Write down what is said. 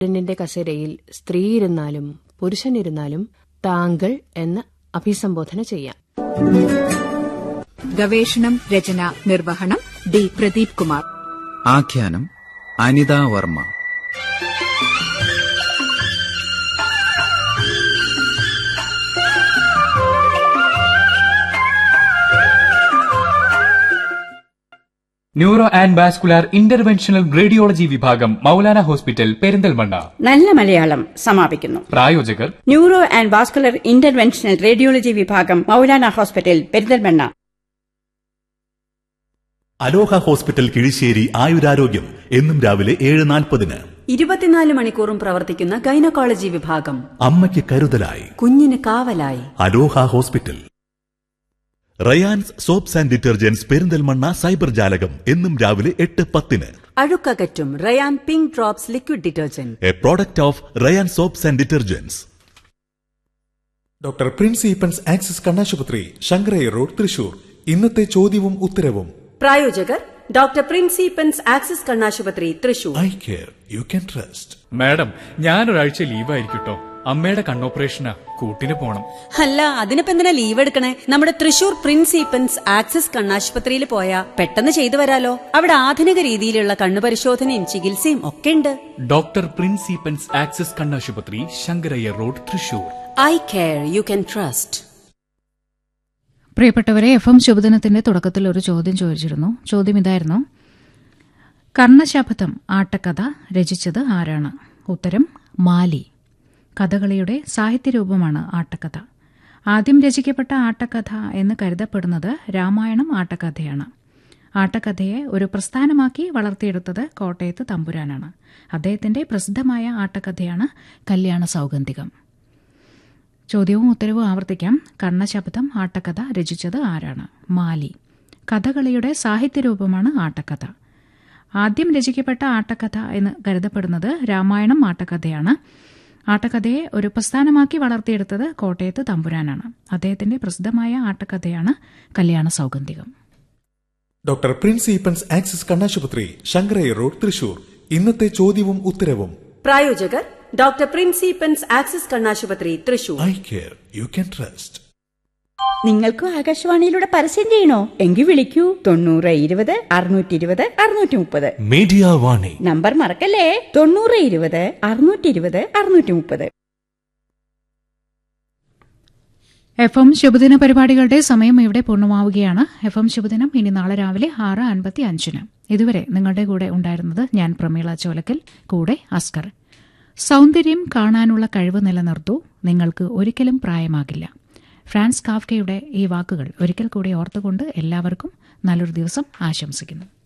പ്രസിഡന്റിന്റെ കസേരയിൽ സ്ത്രീ ഇരുന്നാലും പുരുഷനിരുന്നാലും താങ്കൾ എന്ന് അഭിസംബോധന ചെയ്യാം ഗവേഷണം രചന നിർവഹണം ഡി പ്രദീപ് കുമാർ ആഖ്യാനം Anitha Varma neuro and vascular interventional radiology വിഭാഗം മൗലാന ഹോസ്പിറ്റൽ പെരിന്തൽമണ്ണ നല്ല മലയാളം സമാപിക്കുന്നു പ്രായോജകർ neuro and vascular interventional radiology വിഭാഗം Maulana hospital Perinthalmanna Aloha hospital Kizhissery ആയുരാരോഗ്യം എന്നും രാവിലെ ഏഴ് നാൽപ്പതിന് ഇരുപത്തിനാല് മണിക്കൂറും പ്രവർത്തിക്കുന്ന ഗൈനക്കോളജി വിഭാഗം അമ്മയ്ക്ക് കരുതലായി കുഞ്ഞിന് കാവലായി Aloha hospital Rayan's soaps and detergents Perinthalmanna cyber ജാലകം എന്നും രാവിലെ എട്ട് പത്തിന് അഴുക്കകറ്റും Rayan pink drops liquid detergent a product of Rayan soaps and detergents doctor Prince Eappen's Axis കണ്ണാശുപത്രി ശങ്കരയ്യ റോഡ് തൃശൂർ ഇന്നത്തെ ചോദ്യവും ഉത്തരവും പ്രായോജകർ ഡോക്ടർ പ്രിൻസിപ്പൻസ് ആക്സിസ് കണ്ണാശുപത്രി Thrissur eye care you can trust madam ഞാനൊരാഴ്ച ലീവായിരിക്കട്ടോ അമ്മയുടെ കണ്ണോപ്പറേഷനാ കൂട്ടിന് പോണം അല്ല അതിനിപ്പോ എന്തിനാ ലീവ് എടുക്കണേ നമ്മുടെ തൃശൂർ പ്രിൻസിപ്പൻസ് ആക്സിസ് കണ്ണാശുപത്രിയിൽ പോയാ പെട്ടെന്ന് ചെയ്തു വരാലോ അവിടെ ആധുനിക രീതിയിലുള്ള കണ്ണു പരിശോധനയും ചികിത്സയും ഒക്കെ ഉണ്ട് ഡോക്ടർ പ്രിൻസിപ്പൻസ് ആക്സസ് കണ്ണാശുപത്രി Shankaraiyya road Thrissur eye care you can trust പ്രിയപ്പെട്ടവരെ എഫ് എം ശുഭദിനത്തിന്റെ തുടക്കത്തിൽ ഒരു ചോദ്യം ചോദിച്ചിരുന്നു ചോദ്യം ഇതായിരുന്നു കർണശപഥം ആട്ടക്കഥ രചിച്ചത് ആരാണ് ഉത്തരം മാലി കഥകളിയുടെ സാഹിത്യരൂപമാണ് ആട്ടക്കഥ ആദ്യം രചിക്കപ്പെട്ട ആട്ടക്കഥ എന്ന് കരുതപ്പെടുന്നത് രാമായണം ആട്ടക്കഥയാണ് ആട്ടക്കഥയെ ഒരു പ്രസ്ഥാനമാക്കി വളർത്തിയെടുത്തത് കോട്ടയത്ത് തമ്പുരാനാണ് അദ്ദേഹത്തിന്റെ പ്രസിദ്ധമായ ആട്ടക്കഥയാണ് കല്യാണ സൗഗന്ധികം ചോദ്യവും ഉത്തരവും ആവർത്തിക്കാം കർണശബ്ദം ആട്ടക്കഥ രചിച്ചത് ആരാണ് മാലി കഥകളിയുടെ സാഹിത്യരൂപമാണ് ആട്ടക്കഥ ആദ്യം രചിക്കപ്പെട്ട ആട്ടക്കഥ എന്ന് കരുതപ്പെടുന്നത് രാമായണം ആട്ടക്കഥയാണ് ആട്ടക്കഥയെ ഒരു പ്രസ്ഥാനമാക്കി വളർത്തിയെടുത്തത് കോട്ടയത്ത് തമ്പുരാനാണ് അദ്ദേഹത്തിന്റെ പ്രസിദ്ധമായ ആട്ടക്കഥയാണ് Kalyana Saugandhikam doctor Prince Eappen's Axis കണ്ണാശുപത്രി ശങ്കരയ്യ റോഡ് തൃശൂർ ഇന്നത്തെ ചോദ്യവും ഉത്തരവും പ്രായോജകർ ഡോക്ടർ പ്രിൻസിപ്പൻസ് ആക്സിസ് കണ്ണാശുപത്രി Thrissur eye care you can trust നിങ്ങൾക്കും ആകാശവാണിയിലൂടെ പരസ്യം ചെയ്യണോ എങ്കിൽ വിളിക്കൂ തൊണ്ണൂറ് ഇരുപത് അറുന്നൂറ്റി ഇരുപത് അറുന്നൂറ്റി മുപ്പത് മീഡിയ വാണി നമ്പർ മറക്കല്ലേ തൊണ്ണൂറ് ഇരുപത് അറുന്നൂറ്റി ഇരുപത് അറുന്നൂറ്റി മുപ്പത് എഫ് എം ശുഭദിന പരിപാടികളുടെ സമയം ഇവിടെ പൂർണ്ണമാവുകയാണ് എഫ് എം ശുഭദിനം ഇനി നാളെ രാവിലെ ആറ് അൻപത്തി അഞ്ചിന് ഇതുവരെ നിങ്ങളുടെ കൂടെ ഉണ്ടായിരുന്നത് ഞാൻ പ്രമീള ചോലക്കൽ കൂടെ അസ്കർ സൗന്ദര്യം കാണാനുള്ള കഴിവ് നിലനിർത്തൂ നിങ്ങൾക്ക് ഒരിക്കലും പ്രായമാകില്ല ഫ്രാൻസ് കാഫ്കയുടെ ഈ വാക്കുകൾ ഒരിക്കൽ കൂടി ഓർത്തുകൊണ്ട് എല്ലാവർക്കും നല്ലൊരു ദിവസം ആശംസിക്കുന്നു